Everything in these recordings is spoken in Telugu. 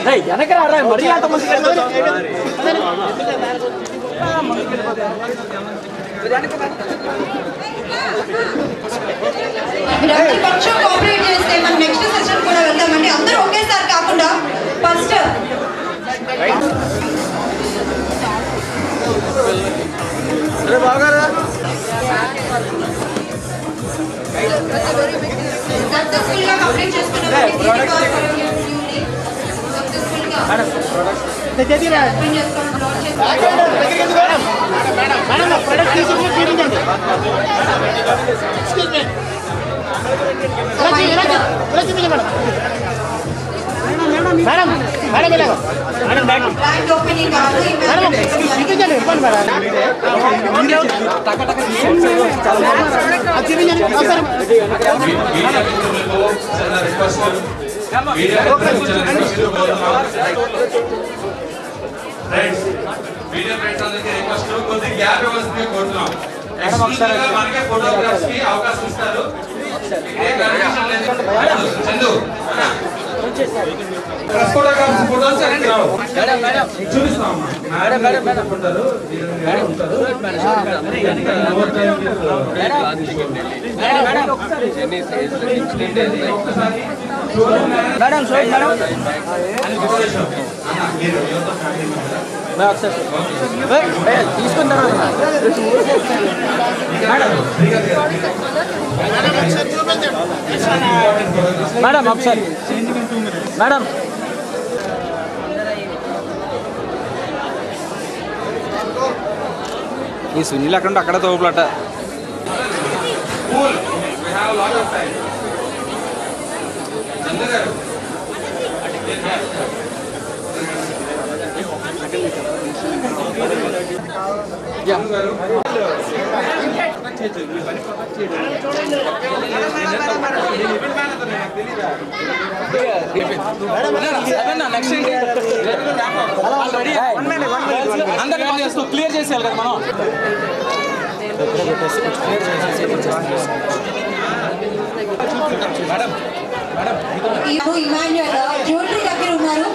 మీరందరూ కొంచెం కోఆపరేట్ చేస్తే మనం నెక్స్ట్ సెషన్ కూడా వెళ్దామండి అందరూ ఒకేసారి కాకుండా ఫస్ట్ సక్సెస్ఫుల్ గా కంప్లీట్ చేసుకున్నామండి సక్సెస్ఫుల్ గా కంప్లీట్ చేసుకోవడం లాంచ్ బ్రాండ్ ఓపెనింగ్ కాదు మీడియా మిత్రులకు చాలా రిక్వెస్ట్ మీడియా మిత్రులకు చాలా రిక్వెస్ట్ కోరుతున్నాం ఫ్రెండ్స్ మీడియా ఫ్రెండ్స్ అందరికీ రిక్వెస్ట్ కొద్ది గ్యాప్ ఇవ్వాల్సిందిగా కోరుతున్నాం ఎక్స్క్లూజివ్ గా మనకే ఫోటోగ్రాఫ్స్ కి అవకాశం ఇస్తారు ఇదే పర్మిషన్ లేదు చందు ప్రెస్ ఫోటోగ్రాఫ్స్ ఫోటోస్ అన్ని రావు చూపిస్తాం మేడం మేడం ఉంటారు వీరు ఉంటారు మేడం షోట్ మేడం తీసుకున్న మేడం ఒకసారి మేడం ఈ సునీల్ అక్కడ ఉంటే అక్కడ తోపులట Cool. We have a lot of time. Chandu గారు చందు గారు క్లియర్ చేసేయాలి కదా మనం ఇమాన్యుయల్ జ్యువెలరీ దగ్గర ఉన్నారు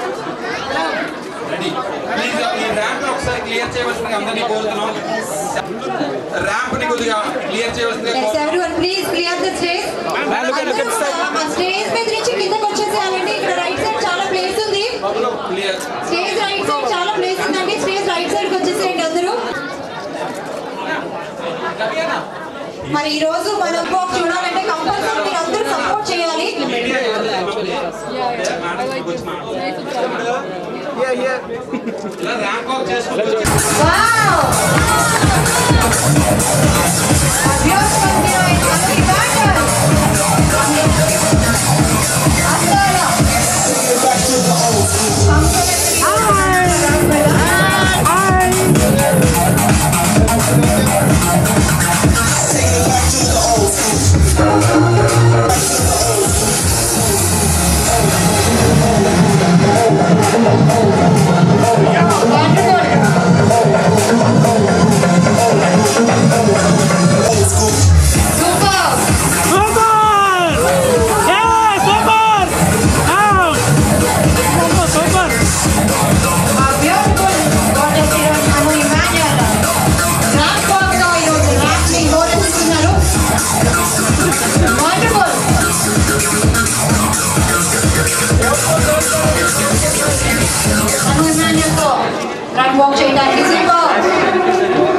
రెడీ ప్లీజ్ ఈ ర్యాంప్ ఒకసారి క్లియర్ చేయవలసిందిగా అందరినీ కోరుతున్నాం ర్యాంప్ ని కొద్దిగా క్లియర్ చేయవలసిందిగా Yes, కోరుతున్నాం everyone, please clear the stage. అందరూ, ఆ స్టేజ్ మీద నుంచి కిందకి వచ్చేసేయాలండి ఇక్కడ రైట్ సైడ్ చాలా ప్లేస్ ఉంది క్లియర్ స్టేజ్ రైట్ సైడ్ చాలా ప్లేస్ ఉందండి స్టేజ్ రైట్ సైడ్ కి వచ్చేసేయండి అందరూ మరి ఈ రోజు మనం walk చూడాలంటే కంపల్సరీ మీరు అందరూ సపోర్ట్ చేయాలి ఇలా ర్యాంప్ వాక్ చేసుకుంటూ Wow! అభ్యాసవంతమైన అన్ని batters. అందాల. Wonderful. Super. A beautiful goddess ఈరోజు మనం ఇమాన్యుయల్ ర్యాంప్ వాక్ లో ఈరోజు ర్యాంప్ ని గౌరవిస్తున్నారు వండర్ఫుల్ మనం ఇమాన్యుయల్ తో ర్యాంప్ వాక్ చేయడానికి సూపర్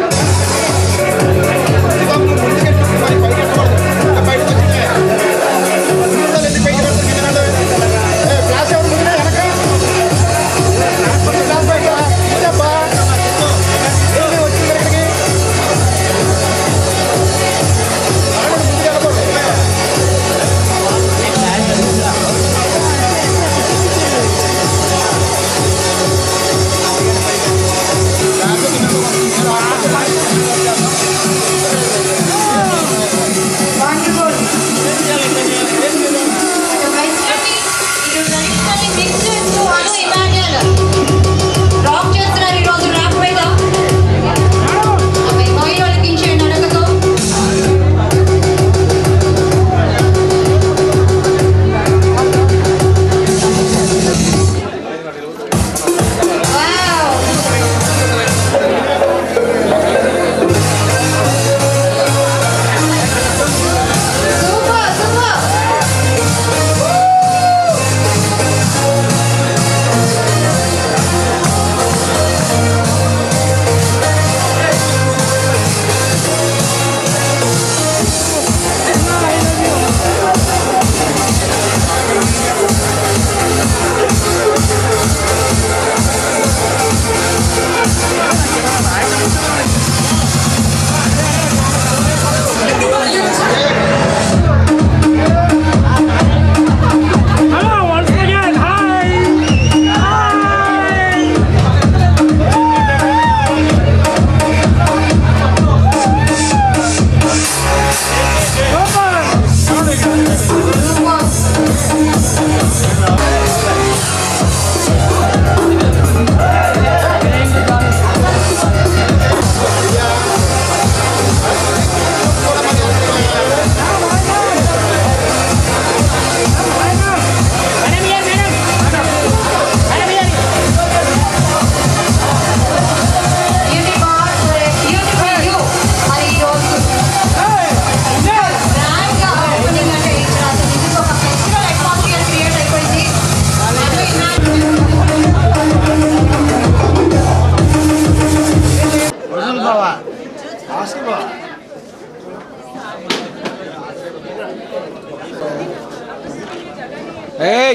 ఏయ్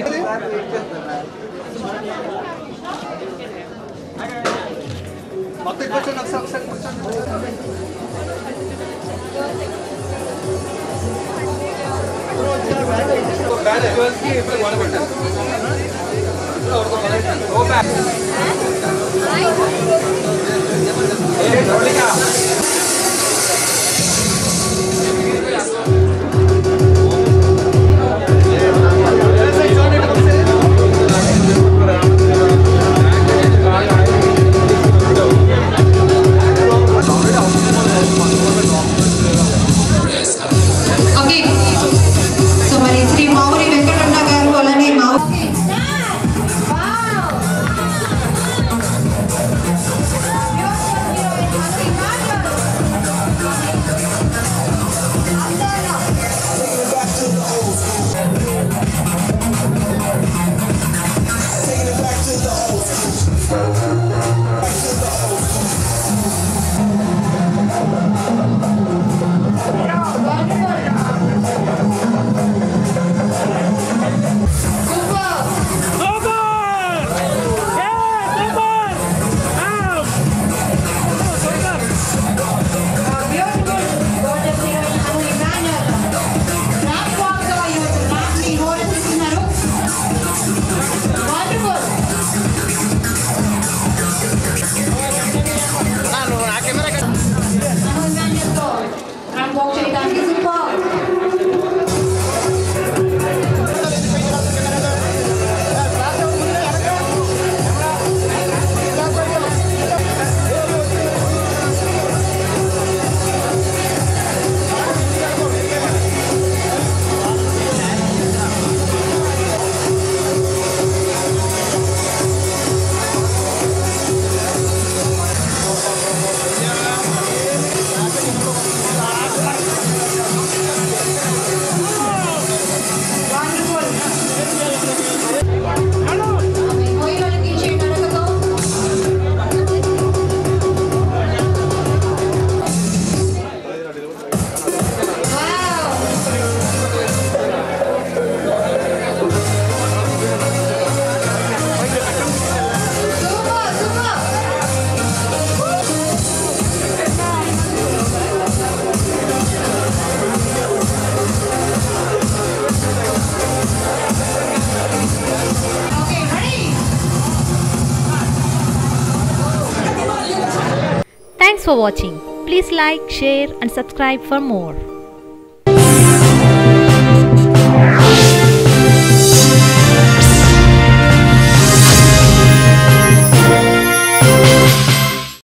ఓకే సో మరి శ్రీ మావురి వెంకటరమణ గారు అలానే మావు చేయడానికి సూపర్ వండర్ఫుల్ మహిళలకి చేయండి అడగతో super super okay ready Thanks for watching. Please like, share and subscribe for more.